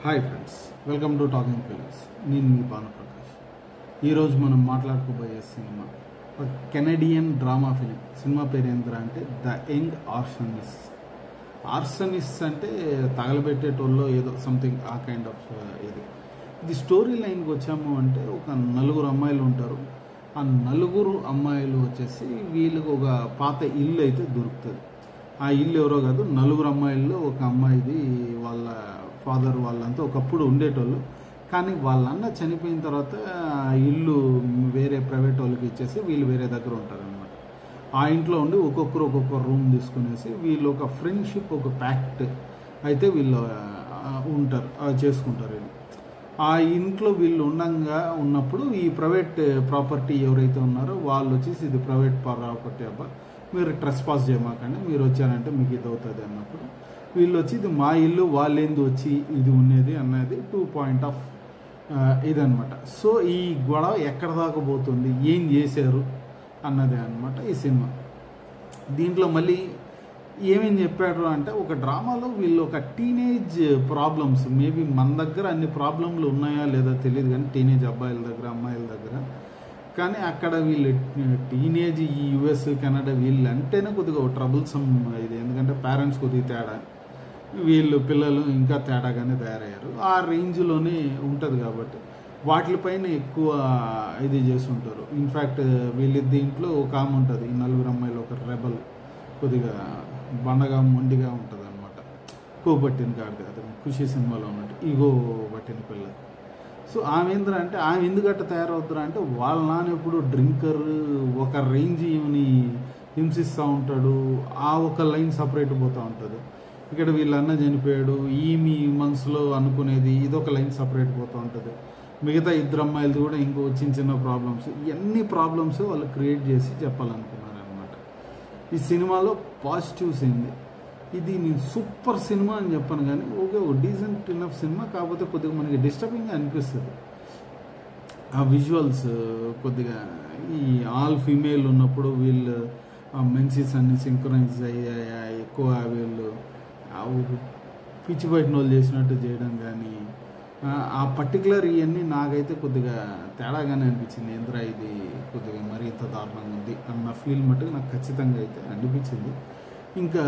hi friends welcome to talking films నేను మీ భానుప్రకాష్ ఈరోజు మనం మాట్లాడుకోబోయే సినిమా ఒక కెనడియన్ డ్రామా ఫిలిం సినిమా పేరు ఏంద్రా అంటే ద యంగ్ ఆర్సనిస్ ఆర్సనిస్ అంటే తగలబెట్టేటోళ్ళు ఏదో సంథింగ్ ఆ కైండ్ ఆఫ్ ఇది ఇది స్టోరీ లైన్కి వచ్చాము అంటే ఒక నలుగురు అమ్మాయిలు ఉంటారు ఆ నలుగురు అమ్మాయిలు వచ్చేసి వీళ్ళకి ఒక పాత ఇల్లు అయితే దొరుకుతుంది ఆ ఇల్లు ఎవరో కాదు నలుగురు అమ్మాయిల్లో ఒక అమ్మాయిది వాళ్ళ ఫాదర్ వాళ్ళంతా ఒకప్పుడు ఉండేటోళ్ళు కానీ వాళ్ళ అన్న చనిపోయిన తర్వాత ఆ ఇల్లు వేరే ప్రైవేట్ వాళ్ళకి ఇచ్చేసి వీళ్ళు వేరే దగ్గర ఉంటారనమాట ఆ ఇంట్లో ఉండి ఒక్కొక్కరు ఒక్కొక్క రూమ్ తీసుకునేసి వీళ్ళు ఒక ఫ్రెండ్షిప్ ఒక ప్యాక్ట్ అయితే వీళ్ళు ఆ, ఉంటారు ఆ, చేసుకుంటారు వీళ్ళు ఆ ఇంట్లో వీళ్ళు ఉండంగా ఉన్నప్పుడు ఈ ప్రైవేట్ ప్రాపర్టీ ఎవరైతే ఉన్నారో వాళ్ళు వచ్చేసి ఇది ప్రైవేట్ ప్రాపర్టీ అబ్బా మీరు ట్రెస్ పాస్ చేయమాకండి మీరు వచ్చారంటే మీకు ఇది అవుతుంది అన్నప్పుడు వీళ్ళు వచ్చి ఇది మా ఇల్లు వాళ్ళేంది వచ్చి ఇది ఉన్నది అన్నది టూ పాయింట్ ఆఫ్ ఇదనమాట సో ఈ గొడవ ఎక్కడ దాకా పోతుంది ఏం చేశారు అన్నదే అనమాట ఈ సినిమా దీంట్లో మళ్ళీ ఏమేం చెప్పాడు అంటే ఒక డ్రామాలో వీళ్ళు ఒక టీనేజ్ ప్రాబ్లమ్స్ మేబీ మన దగ్గర అన్ని ప్రాబ్లంలు ఉన్నాయా లేదా తెలియదు కానీ టీనేజ్ అబ్బాయిల దగ్గర అమ్మాయిల దగ్గర కానీ అక్కడ వీళ్ళు టీనేజ్ ఈ యుఎస్ కెనడా వీళ్ళు అంటేనే కొద్దిగా ట్రబుల్సమ్ ఇది ఎందుకంటే పేరెంట్స్ కొద్దిగా తేడా వీళ్ళు పిల్లలు ఇంకా తేడాగానే తయారయ్యారు ఆ రేంజ్లోనే ఉంటుంది కాబట్టి వాటిపైన ఎక్కువ ఇది చేస్తుంటారు ఇన్ఫ్యాక్ట్ వీళ్ళ దీంట్లో ఒక ఆమె ఉంటుంది ఈ నలుగురు అమ్మాయిలు ఒక రెబల్ కొద్దిగా బండగా మొండిగా ఉంటుంది అనమాట కో పట్టిన కాదు అది ఖుషి సినిమాలో ఉన్నట్టు ఈగో పట్టిన పిల్ల సో ఆమె ఏంద్రా అంటే ఆమె ఎందుకట్ట తయారవుతారా అంటే వాళ్ళ నాన్న ఎప్పుడు డ్రింకర్ ఒక రేంజ్ ఈమెని హింసిస్తూ ఉంటాడు ఆ ఒక లైన్ సపరేట్ పోతూ ఉంటుంది ఇక్కడ వీళ్ళ అన్న చనిపోయాడు ఈమె మనసులో అనుకునేది ఇదొక లైన్ సపరేట్ పోతూ ఉంటుంది మిగతా ఇద్దరు అమ్మాయిలది కూడా ఇంకో చిన్న చిన్న ప్రాబ్లమ్స్ ఇవన్నీ ప్రాబ్లమ్స్ వాళ్ళు క్రియేట్ చేసి చెప్పాలనుకున్నారు అనమాట ఈ సినిమాలో పాజిటివ్స్ ఏంది ఇది నేను సూపర్ సినిమా అని చెప్పాను కానీ ఓకే ఒక డీసెంట్ ఇనఫ్ సినిమా కాకపోతే కొద్దిగా మనకి డిస్టర్బింగ్ అనిపిస్తుంది ఆ విజువల్స్ కొద్దిగా ఈ ఆల్ ఫీమేల్ ఉన్నప్పుడు వీళ్ళు ఆ మెన్సీస్ అన్ని సింక్రనైజ్ అయ్యాయా ఎక్కువ వీళ్ళు ఆ పిచ్చి పట్టిన వాళ్ళు చేసినట్టు చేయడం కానీ ఆ పర్టికులర్ ఇవన్నీ నాకైతే కొద్దిగా తేడాగానే అనిపించింది ఏంద్రా ఇది కొద్దిగా మరీ ఇంత దారుణంగా ఉంది అన్న ఫీల్ మట్టుకు నాకు ఖచ్చితంగా అయితే అనిపించింది ఇంకా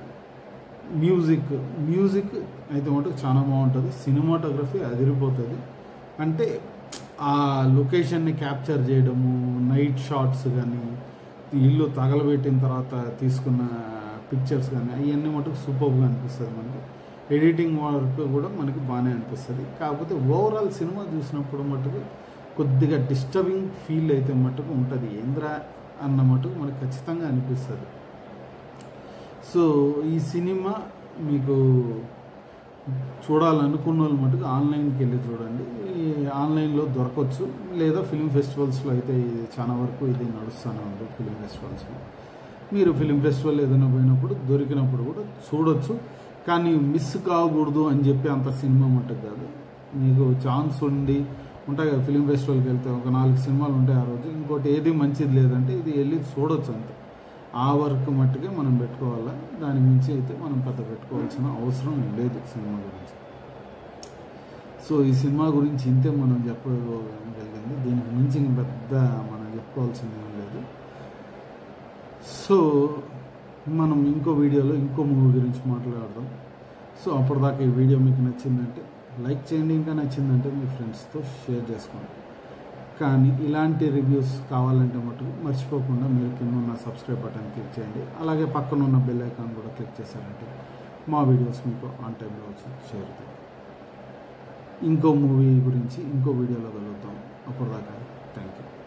మ్యూజిక్ మ్యూజిక్ అయితే మటుకు చాలా బాగుంటుంది సినిమాటోగ్రఫీ అదిరిపోతుంది అంటే ఆ లొకేషన్ని క్యాప్చర్ చేయడము నైట్ షాట్స్ కానీ ఇల్లు తగలబెట్టిన తర్వాత తీసుకున్న పిక్చర్స్ కానీ అవన్నీ మటుకు సూపర్గా అనిపిస్తుంది మనకి ఎడిటింగ్ వర్క్ కూడా మనకి బాగానే అనిపిస్తుంది కాకపోతే ఓవరాల్ సినిమా చూసినప్పుడు మటుకు కొద్దిగా డిస్టర్బింగ్ ఫీల్ అయితే మటుకు ఉంటుంది ఏంద్రా అన్న మటుకు మనకు ఖచ్చితంగా అనిపిస్తుంది సో ఈ సినిమా మీకు చూడాలనుకున్న వాళ్ళు మటుకు ఆన్లైన్కి వెళ్ళి చూడండి ఈ ఆన్లైన్లో దొరకవచ్చు లేదా ఫిలిం ఫెస్టివల్స్లో అయితే ఇది చాలా వరకు ఇది నడుస్తూనే ఉంది ఫిలిం ఫెస్టివల్స్లో మీరు ఫిలిం ఫెస్టివల్ ఏదైనా పోయినప్పుడు దొరికినప్పుడు కూడా చూడొచ్చు కానీ మిస్ కాకూడదు అని చెప్పి అంత సినిమా మటుకు కాదు మీకు ఛాన్స్ ఉండి ఉంటాయి కదా ఫిలిం ఫెస్టివల్కి వెళ్తే ఒక నాలుగు సినిమాలు ఉంటాయి ఆ రోజు ఇంకోటి ఏది మంచిది లేదంటే ఇది వెళ్ళి చూడొచ్చు అంతే ఆ వర్క్ మట్టుకే మనం పెట్టుకోవాలా దాని మించి అయితే మనం పెద్ద పెట్టుకోవాల్సిన అవసరం లేదు సినిమా గురించి సో ఈ సినిమా గురించి ఇంతే మనం చెప్పగలిగింది దీనికి మించి ఇంక పెద్ద మనం చెప్పుకోవాల్సింది ఏం లేదు సో మనం ఇంకో వీడియోలో ఇంకో మూవీ గురించి మాట్లాడదాం సో అప్పటిదాకా ఈ వీడియో మీకు నచ్చిందంటే లైక్ చేయండి ఇంకా నచ్చిందంటే మీ ఫ్రెండ్స్తో షేర్ చేసుకోండి కానీ ఇలాంటి రివ్యూస్ కావాలంటే మటుకు మర్చిపోకుండా మీరు కింద ఉన్న సబ్స్క్రైబ్ బటన్ క్లిక్ చేయండి అలాగే పక్కన ఉన్న బెల్ ఐకాన్ కూడా క్లిక్ చేశారంటే మా వీడియోస్ మీకు ఆన్ టైంలో వచ్చి చేరుతాయి ఇంకో మూవీ గురించి ఇంకో వీడియోలో కలుగుతాం అప్పటిదాకా థ్యాంక్ యూ